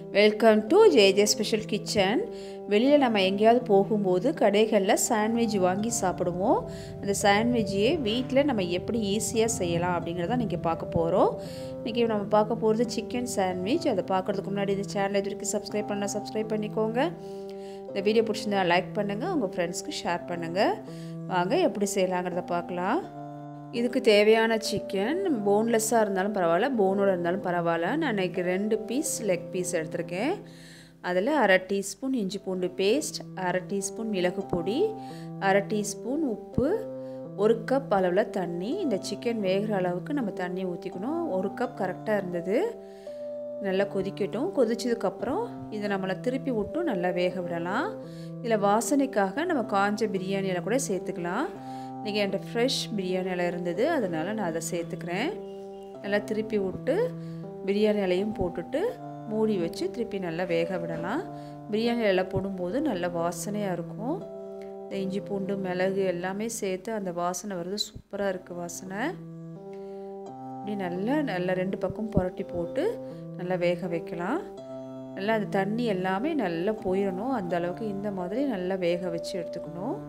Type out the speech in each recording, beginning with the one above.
welcome to JJ special kitchen வெளியில் நம்ம எங்கேயாவது போகும்போது கடைகளில் சாண்ட்விச் வாங்கி சாப்பிடுவோம் அந்த சாண்ட்விட்சையே வீட்டில் நம்ம எப்படி ஈஸியாக செய்யலாம் அப்படிங்கிறத நீங்கள் பார்க்க போகிறோம் இன்றைக்கி நம்ம பார்க்க போகிறது சிக்கன் சாண்ட்விச் அதை பார்க்குறதுக்கு முன்னாடி இந்த சேனல் இது வரைக்கும் சப்ஸ்கிரைப் பண்ணால் சப்ஸ்கிரைப் பண்ணிக்கோங்க இந்த வீடியோ பிடிச்சிருந்தா லைக் பண்ணுங்கள் உங்கள் ஃப்ரெண்ட்ஸ்க்கு ஷேர் பண்ணுங்கள் வாங்க எப்படி செய்யலாங்கிறத பார்க்கலாம் இதுக்கு தேவையான சிக்கன் போன்லெஸ்ஸாக இருந்தாலும் பரவாயில்ல போனோட இருந்தாலும் பரவாயில்ல நான் இன்றைக்கி ரெண்டு பீஸ் லெக் பீஸ் எடுத்திருக்கேன் அதில் அரை டீஸ்பூன் இஞ்சி பூண்டு பேஸ்ட் அரை டீஸ்பூன் மிளகு பொடி அரை டீஸ்பூன் உப்பு ஒரு கப் அளவில் தண்ணி இந்த சிக்கன் வேகிற அளவுக்கு நம்ம தண்ணி ஊற்றிக்கணும் ஒரு கப் கரெக்டாக இருந்தது நல்லா கொதிக்கட்டும் கொதிச்சதுக்கப்புறம் இதை நம்மளை திருப்பி விட்டும் நல்லா வேக விடலாம் இதில் வாசனைக்காக நம்ம காஞ்ச பிரியாணியில் கூட சேர்த்துக்கலாம் இன்றைக்கி என்கிட்ட ஃப்ரெஷ் பிரியாணி இலை இருந்தது அதனால் நான் அதை சேர்த்துக்கிறேன் நல்லா திருப்பி விட்டு பிரியாணி இலையும் போட்டுட்டு மூடி வச்சு திருப்பி நல்லா வேக விடலாம் பிரியாணி இலை போடும்போது நல்ல வாசனையாக இருக்கும் இந்த இஞ்சி பூண்டு மிளகு எல்லாமே சேர்த்து அந்த வாசனை வருது சூப்பராக இருக்குது வாசனை இப்படி நல்லா நல்லா ரெண்டு பக்கம் புரட்டி போட்டு நல்லா வேக வைக்கலாம் நல்லா அந்த தண்ணி எல்லாமே நல்லா போயிடணும் அந்த அளவுக்கு இந்த மாதிரி நல்லா வேக வச்சு எடுத்துக்கணும்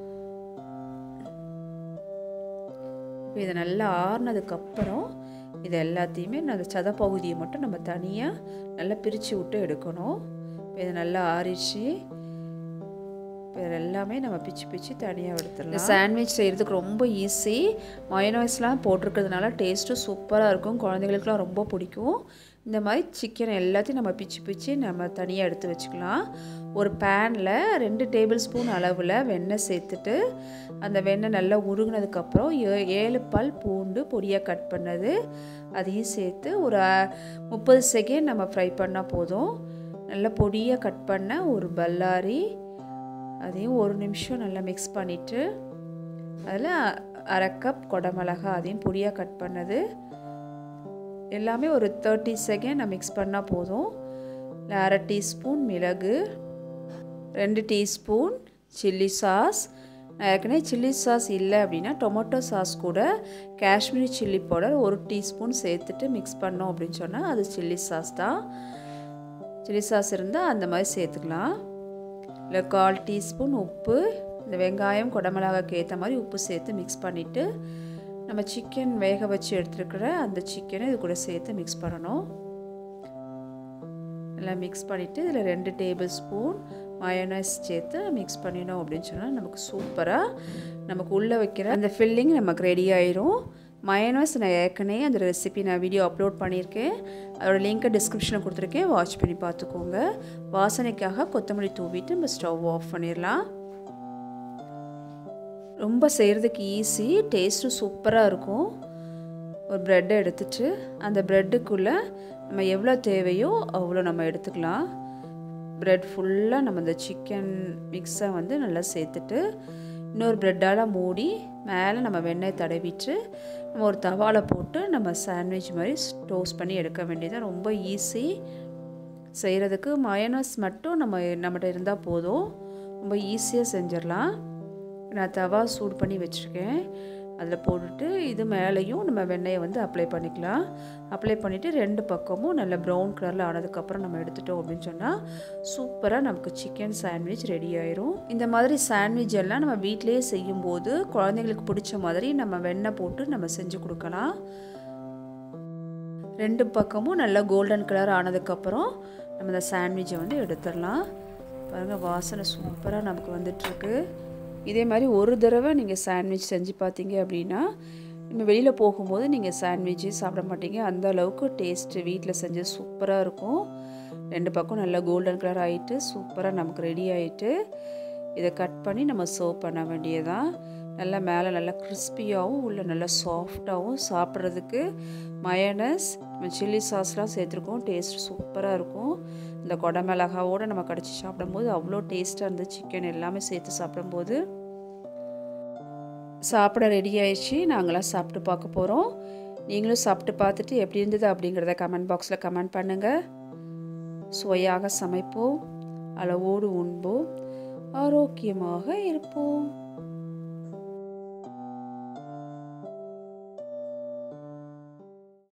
இப்போ இதை நல்லா ஆறுனதுக்கப்புறம் இது எல்லாத்தையுமே அந்த சத பகுதியை மட்டும் நம்ம தனியாக நல்லா பிரித்து விட்டு எடுக்கணும் இப்போ இது நல்லா ஆறிச்சு இப்போ எல்லாமே நம்ம பிச்சு பிச்சு தனியாக எடுத்துடலாம் இந்த சாண்ட்விச் செய்கிறதுக்கு ரொம்ப ஈஸி மயனோஸ்லாம் போட்டிருக்கிறதுனால டேஸ்ட்டும் சூப்பராக இருக்கும் குழந்தைங்களுக்குலாம் ரொம்ப பிடிக்கும் இந்த மாதிரி சிக்கன் எல்லாத்தையும் நம்ம பிச்சு பிச்சு நம்ம தனியாக எடுத்து வச்சுக்கலாம் ஒரு பேனில் ரெண்டு டேபிள் ஸ்பூன் அளவில் வெண்ணெய் சேர்த்துட்டு அந்த வெண்ணெய் நல்லா உருகினதுக்கப்புறம் ஏ ஏழு பல் பூண்டு பொடியாக கட் பண்ணது அதையும் சேர்த்து ஒரு முப்பது செகண்ட் நம்ம ஃப்ரை பண்ணால் போதும் நல்லா பொடியாக கட் பண்ண ஒரு பல்லாரி அதையும் ஒரு நிமிஷம் நல்லா மிக்ஸ் பண்ணிவிட்டு அதில் அரை கப் கொடமிளகா அதையும் பொடியாக கட் பண்ணது எல்லாமே ஒரு தேர்ட்டி செகண்ட் நான் மிக்ஸ் பண்ணால் போதும் இல்லை அரை டீஸ்பூன் மிளகு ரெண்டு டீஸ்பூன் சில்லி சாஸ் நான் ஏற்கனவே சில்லி சாஸ் இல்லை அப்படின்னா டொமேட்டோ சாஸ் கூட காஷ்மீரி சில்லி பவுடர் ஒரு டீஸ்பூன் சேர்த்துட்டு மிக்ஸ் பண்ணோம் அப்படின்னு சொன்னால் அது சில்லி சாஸ் தான் சில்லி சாஸ் இருந்தால் அந்த மாதிரி சேர்த்துக்கலாம் இல்லை கால் டீஸ்பூன் உப்பு இந்த வெங்காயம் குடமிளகாக்கு ஏற்ற மாதிரி உப்பு சேர்த்து மிக்ஸ் பண்ணிவிட்டு நம்ம சிக்கன் வேக வச்சு எடுத்துருக்கிற அந்த சிக்கனை இது கூட சேர்த்து மிக்ஸ் பண்ணணும் நல்லா மிக்ஸ் பண்ணிவிட்டு இதில் ரெண்டு டேபிள் ஸ்பூன் மயோனைஸ் சேர்த்து மிக்ஸ் பண்ணினோம் அப்படின்னு சொன்னால் நமக்கு சூப்பராக நமக்கு உள்ளே வைக்கிற அந்த ஃபில்லிங் நமக்கு ரெடி ஆயிரும் மயனோஸ் நான் ஏற்கனவே அந்த ரெசிபி நான் வீடியோ அப்லோட் பண்ணியிருக்கேன் அதோட லிங்க்கை டிஸ்கிரிப்ஷனில் கொடுத்துருக்கேன் வாட்ச் பண்ணி பார்த்துக்கோங்க வாசனைக்காக கொத்தமல்லி தூவிட்டு நம்ம ஸ்டவ் ஆஃப் பண்ணிடலாம் ரொம்ப செய்கிறதுக்கு ஈஸி டேஸ்ட்டும் சூப்பராக இருக்கும் ஒரு ப்ரெட்டை எடுத்துட்டு அந்த ப்ரெட்டுக்குள்ளே நம்ம எவ்வளோ தேவையோ அவ்வளோ நம்ம எடுத்துக்கலாம் ப்ரெட் ஃபுல்லாக நம்ம இந்த சிக்கன் மிக்ஸை வந்து நல்லா சேர்த்துட்டு இன்னொரு ப்ரெட்டால் மூடி மேலே நம்ம வெண்ணெய் தடவிட்டு நம்ம ஒரு தவாவில் போட்டு நம்ம சாண்ட்விச் மாதிரி டோஸ்ட் பண்ணி எடுக்க வேண்டியது ரொம்ப ஈஸி செய்கிறதுக்கு மயனஸ் மட்டும் நம்ம நம்மகிட்ட இருந்தால் போதும் ரொம்ப ஈஸியாக செஞ்சிடலாம் நான் தவா சூடு பண்ணி வச்சுருக்கேன் அதில் போட்டுட்டு இது மேலேயும் நம்ம வெண்ணெயை வந்து அப்ளை பண்ணிக்கலாம் அப்ளை பண்ணிவிட்டு ரெண்டு பக்கமும் நல்ல ப்ரௌன் கலரில் ஆனதுக்கப்புறம் நம்ம எடுத்துட்டோம் அப்படின்னு சொன்னால் சூப்பராக நமக்கு சிக்கன் சாண்ட்விச் ரெடி ஆயிரும் இந்த மாதிரி சாண்ட்விச் எல்லாம் நம்ம வீட்டிலேயே செய்யும்போது குழந்தைங்களுக்கு பிடிச்ச மாதிரி நம்ம வெண்ணெய் போட்டு நம்ம செஞ்சு கொடுக்கலாம் ரெண்டு பக்கமும் நல்லா கோல்டன் கலர் ஆனதுக்கப்புறம் நம்ம இந்த சாண்ட்விட்சை வந்து எடுத்துடலாம் பாருங்கள் வாசனை சூப்பராக நமக்கு வந்துட்டுருக்கு இதே மாதிரி ஒரு தடவை நீங்கள் சாண்ட்விச் செஞ்சு பார்த்தீங்க அப்படின்னா நம்ம வெளியில் போகும்போது நீங்கள் சாண்ட்விட்சே சாப்பிட மாட்டீங்க அந்த அளவுக்கு டேஸ்ட்டு வீட்டில் செஞ்சு சூப்பராக இருக்கும் ரெண்டு பக்கம் நல்லா கோல்டன் கலர் ஆகிட்டு சூப்பராக நமக்கு ரெடி ஆகிட்டு இதை கட் பண்ணி நம்ம சர்வ் பண்ண வேண்டியதான் நல்லா மேலே நல்லா கிறிஸ்பியாகவும் உள்ள நல்லா சாஃப்டாகவும் சாப்பிட்றதுக்கு மயனஸ் நம்ம சில்லி சாஸ்லாம் சேர்த்துருக்கோம் டேஸ்ட் சூப்பராக இருக்கும் இந்த கொடை மிளகாவோடு நம்ம கடிச்சு சாப்பிடும்போது அவ்வளோ டேஸ்ட்டாக இருந்தது சிக்கன் எல்லாமே சேர்த்து சாப்பிடும்போது சாப்பிட ரெடி ஆயிடுச்சு நாங்களாம் சாப்பிட்டு பார்க்க போகிறோம் நீங்களும் சாப்பிட்டு பார்த்துட்டு எப்படி இருந்தது அப்படிங்கிறத கமெண்ட் பாக்ஸில் கமெண்ட் பண்ணுங்கள் சுவையாக சமைப்போம் அளவோடு உண்போம் ஆரோக்கியமாக இருப்போம்